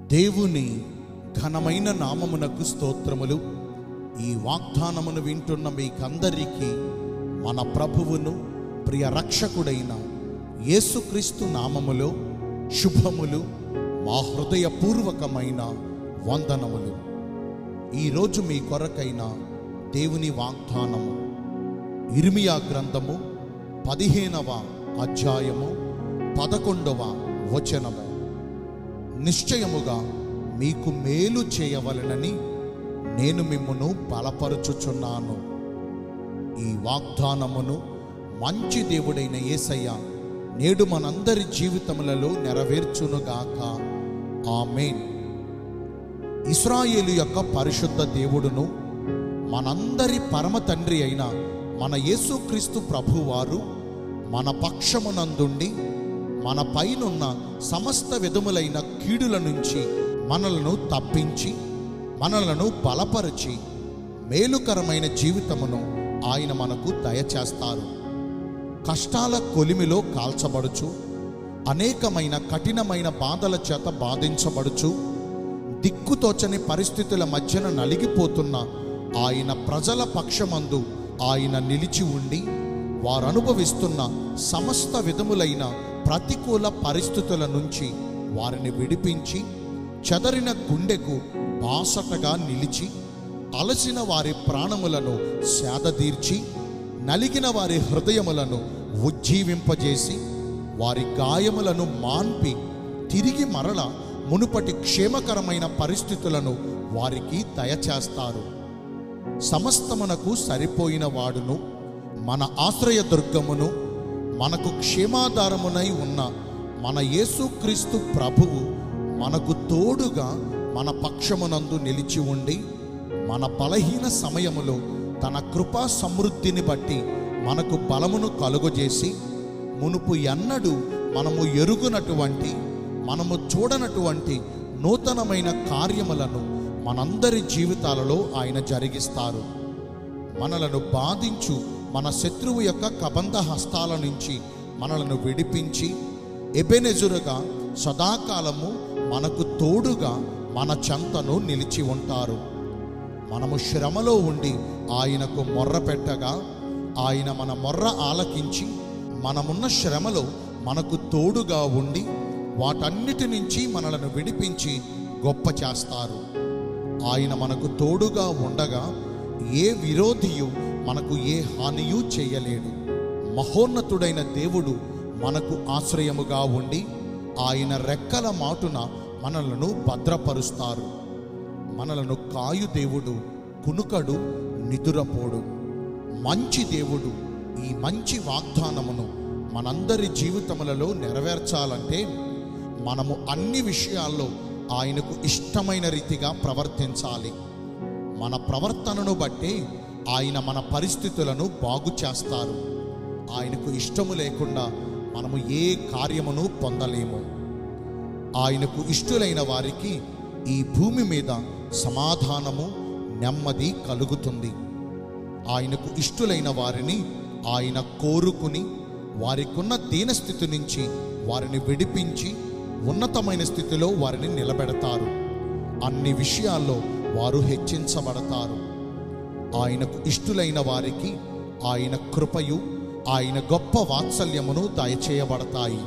దేవుని ఘనమైన నామమునకు స్తోత్రములు ఈ వాగ్దానమును వింటున్న మీకందరికీ మన ప్రభువును ప్రియ రక్షకుడైన యేసుక్రీస్తు నామములో శుభములు మా హృదయపూర్వకమైన వందనములు ఈరోజు మీ కొరకైన దేవుని వాగ్దానము ఇర్మియా గ్రంథము పదిహేనవ అధ్యాయము పదకొండవ వచనము నిశ్చయముగా మీకు మేలు చేయవలెనని నేను మిమ్మును బలపరుచుచున్నాను ఈ వాగ్దానమును మంచి దేవుడైన యేసయ్య నేడు మనందరి జీవితములలో నెరవేర్చునుగాక ఆమేన్ ఇస్రాయేలు యొక్క పరిశుద్ధ దేవుడును మనందరి పరమ తండ్రి అయిన మన యేసుక్రీస్తు ప్రభువారు మన పక్షమునందుండి మన పైనున్న సమస్త విధములైన కీడుల నుంచి మనలను తప్పించి మనలను బలపరిచి మేలుకరమైన జీవితమును ఆయన మనకు దయచేస్తారు కష్టాల కొలిమిలో కాల్చబడుచు అనేకమైన కఠినమైన బాధల చేత బాధించబడుచు దిక్కుతోచని పరిస్థితుల మధ్యన నలిగిపోతున్న ఆయన ప్రజల పక్షమందు ఆయన నిలిచి ఉండి వారు అనుభవిస్తున్న సమస్త విధములైన ప్రతికూల పరిస్థితుల నుంచి వారిని విడిపించి చెదరిన గుండెకు బాసటగా నిలిచి అలసిన వారి ప్రాణములను సేదదీర్చి నలిగిన వారి హృదయములను ఉజ్జీవింపజేసి వారి గాయములను మాన్పి తిరిగి మరల మునుపటి క్షేమకరమైన పరిస్థితులను వారికి దయచేస్తారు సమస్తమునకు సరిపోయిన వాడును మన ఆశ్రయ దుర్గమును మనకు క్షేమాధారమునై ఉన్న మన యేసుక్రీస్తు ప్రభువు మనకు తోడుగా మన పక్షమునందు నిలిచి ఉండి మన బలహీన సమయములో తన కృపా సమృద్ధిని బట్టి మనకు బలమును కలుగజేసి మునుపు ఎన్నడూ మనము ఎరుగునటువంటి మనము చూడనటువంటి నూతనమైన కార్యములను మనందరి జీవితాలలో ఆయన జరిగిస్తారు మనలను బాధించు మన శత్రువు యొక్క కబంధ హస్తాల నుంచి మనలను విడిపించి ఎబెనెజురుగా సదాకాలము మనకు తోడుగా మన చెంతను నిలిచి ఉంటారు మనము శ్రమలో ఉండి ఆయనకు మొర్ర పెట్టగా ఆయన మన మొర్ర ఆలకించి మనమున్న శ్రమలో మనకు తోడుగా ఉండి వాటన్నిటి నుంచి మనలను విడిపించి గొప్ప చేస్తారు ఆయన మనకు తోడుగా ఉండగా ఏ విరోధియు మనకు ఏ హానియు చేయలేడు మహోన్నతుడైన దేవుడు మనకు ఆశ్రయముగా ఉండి ఆయన రెక్కల మాటున మనలను భద్రపరుస్తారు మనలను కాయు దేవుడు కునుకడు నిదురపోడు మంచి దేవుడు ఈ మంచి వాగ్దానమును మనందరి జీవితములలో నెరవేర్చాలంటే మనము అన్ని విషయాల్లో ఆయనకు ఇష్టమైన రీతిగా ప్రవర్తించాలి మన ప్రవర్తనను బట్టి ఆయన మన పరిస్థితులను బాగు చేస్తారు ఆయనకు ఇష్టము లేకుండా మనము ఏ కార్యమును పొందలేము ఆయనకు ఇష్టులైన వారికి ఈ భూమి మీద సమాధానము నెమ్మది కలుగుతుంది ఆయనకు ఇష్టులైన వారిని ఆయన కోరుకుని వారికున్న దీనస్థితి నుంచి వారిని విడిపించి ఉన్నతమైన స్థితిలో వారిని నిలబెడతారు అన్ని విషయాల్లో వారు హెచ్చించబడతారు ఆయనకు ఇష్టులైన వారికి ఆయన కృపయు ఆయన గొప్ప వాత్సల్యమును దయచేయబడతాయి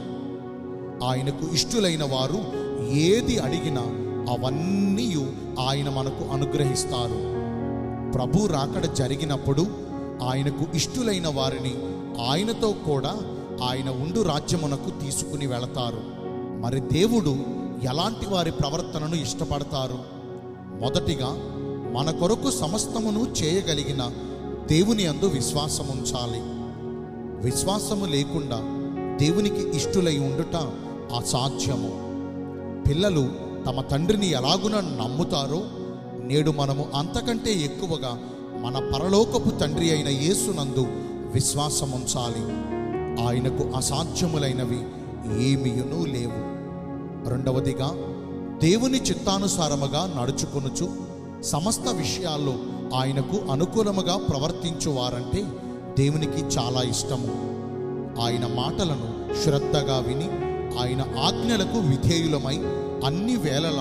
ఆయనకు ఇష్టులైన వారు ఏది అడిగినా అవన్నీ ఆయన మనకు అనుగ్రహిస్తారు ప్రభు రాకడ జరిగినప్పుడు ఆయనకు ఇష్టులైన వారిని ఆయనతో కూడా ఆయన ఉండు రాజ్యమునకు తీసుకుని వెళతారు మరి దేవుడు ఎలాంటి వారి ప్రవర్తనను ఇష్టపడతారు మొదటిగా మన కొరకు సమస్తమును చేయగలిగిన దేవుని అందు విశ్వాసం ఉంచాలి విశ్వాసము లేకుండా దేవునికి ఇష్టులై ఉండుట అసాధ్యము పిల్లలు తమ తండ్రిని ఎలాగున నమ్ముతారో నేడు మనము అంతకంటే ఎక్కువగా మన పరలోకపు తండ్రి అయిన యేసునందు విశ్వాసం ఉంచాలి ఆయనకు అసాధ్యములైనవి ఏమీయును లేవు రెండవదిగా దేవుని చిత్తానుసారముగా నడుచుకొనుచు సమస్త విషయాల్లో ఆయనకు అనుకూలముగా ప్రవర్తించువారంటే దేవునికి చాలా ఇష్టము ఆయన మాటలను శ్రద్ధగా విని ఆయన ఆజ్ఞలకు విధేయులమై అన్ని వేళలా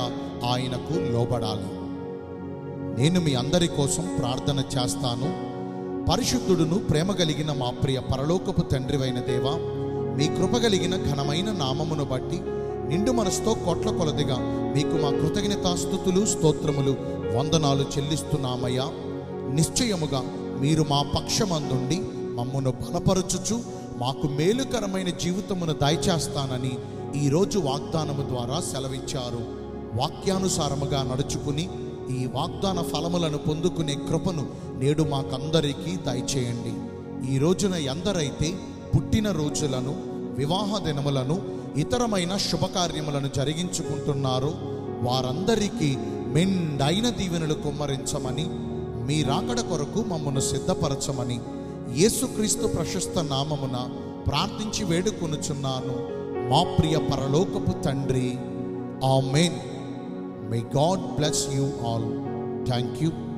ఆయనకు లోబడాలి నేను మీ అందరి కోసం ప్రార్థన చేస్తాను పరిశుద్ధుడును ప్రేమ కలిగిన మా ప్రియ పరలోకపు తండ్రివైన దేవా మీ కృప కలిగిన ఘనమైన నామమును బట్టి నిండు మనసుతో కోట్ల కొలదిగా మీకు మా కృతజ్ఞతాస్థుతులు స్తోత్రములు వందనాలు చెల్లిస్తున్నామయ్యా నిశ్చయముగా మీరు మా పక్షమందుండి మమ్మను బలపరచుచు మాకు మేలుకరమైన జీవితమును దయచేస్తానని ఈరోజు వాగ్దానము ద్వారా సెలవిచ్చారు వాక్యానుసారముగా నడుచుకుని ఈ వాగ్దాన ఫలములను పొందుకునే కృపను నేడు మాకందరికీ దయచేయండి ఈ రోజున ఎందరైతే పుట్టిన రోజులను వివాహ దినములను ఇతరమైన శుభకార్యములను జరిగించుకుంటున్నారో వారందరికీ మెండైన దీవెనలు కుమ్మరించమని మీ రాకడ కొరకు మమ్మను సిద్ధపరచమని యేసుక్రీస్తు ప్రశస్త నామమున ప్రార్థించి వేడుకొనుచున్నాను మా ప్రియ పరలోకపు తండ్రి amen may God bless you all thank you